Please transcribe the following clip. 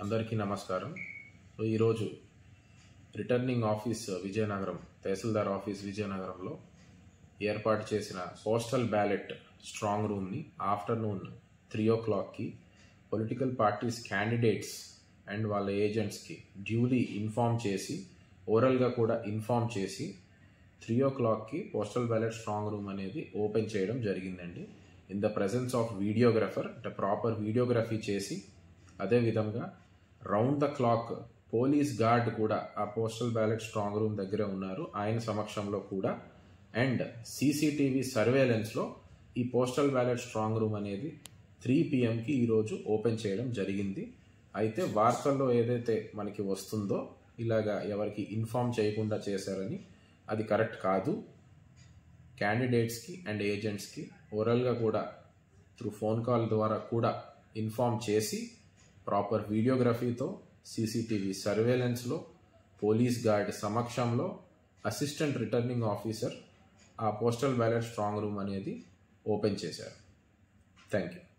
అందరికీ నమస్కారం సో ఈరోజు రిటర్నింగ్ ఆఫీస్ విజయనగరం తహసీల్దార్ ఆఫీస్ విజయనగరంలో ఏర్పాటు చేసిన పోస్టల్ బ్యాలెట్ స్ట్రాంగ్ రూమ్ని ఆఫ్టర్నూన్ త్రీ ఓ క్లాక్కి పొలిటికల్ పార్టీస్ క్యాండిడేట్స్ అండ్ వాళ్ళ ఏజెంట్స్కి డ్యూలీ ఇన్ఫామ్ చేసి ఓరల్గా కూడా ఇన్ఫామ్ చేసి త్రీ ఓ క్లాక్కి పోస్టల్ బ్యాలెట్ స్ట్రాంగ్ రూమ్ అనేది ఓపెన్ చేయడం జరిగిందండి in the presence of videographer అంటే ప్రాపర్ వీడియోగ్రఫీ చేసి అదేవిధంగా round the clock police guard కూడా ఆ పోస్టల్ బ్యాలెట్ స్ట్రాంగ్ రూమ్ దగ్గర ఉన్నారు ఆయన సమక్షంలో కూడా అండ్ సీసీటీవీ సర్వేలెన్స్లో ఈ పోస్టల్ బ్యాలెట్ స్ట్రాంగ్ రూమ్ అనేది త్రీ పిఎంకి ఈరోజు ఓపెన్ చేయడం జరిగింది అయితే వార్తల్లో ఏదైతే మనకి వస్తుందో ఇలాగా ఎవరికి ఇన్ఫామ్ చేయకుండా చేశారని అది కరెక్ట్ కాదు క్యాండిడేట్స్కి అండ్ ఏజెంట్స్కి ఓరల్గా కూడా త్రూ ఫోన్ కాల్ ద్వారా కూడా ఇన్ఫామ్ చేసి ప్రాపర్ వీడియోగ్రఫీతో సీసీటీవీ సర్వేలెన్స్లో పోలీస్ గార్డ్ సమక్షంలో అసిస్టెంట్ రిటర్నింగ్ ఆఫీసర్ ఆ పోస్టల్ బ్యాలెట్ స్ట్రాంగ్ రూమ్ అనేది ఓపెన్ చేశారు థ్యాంక్ యూ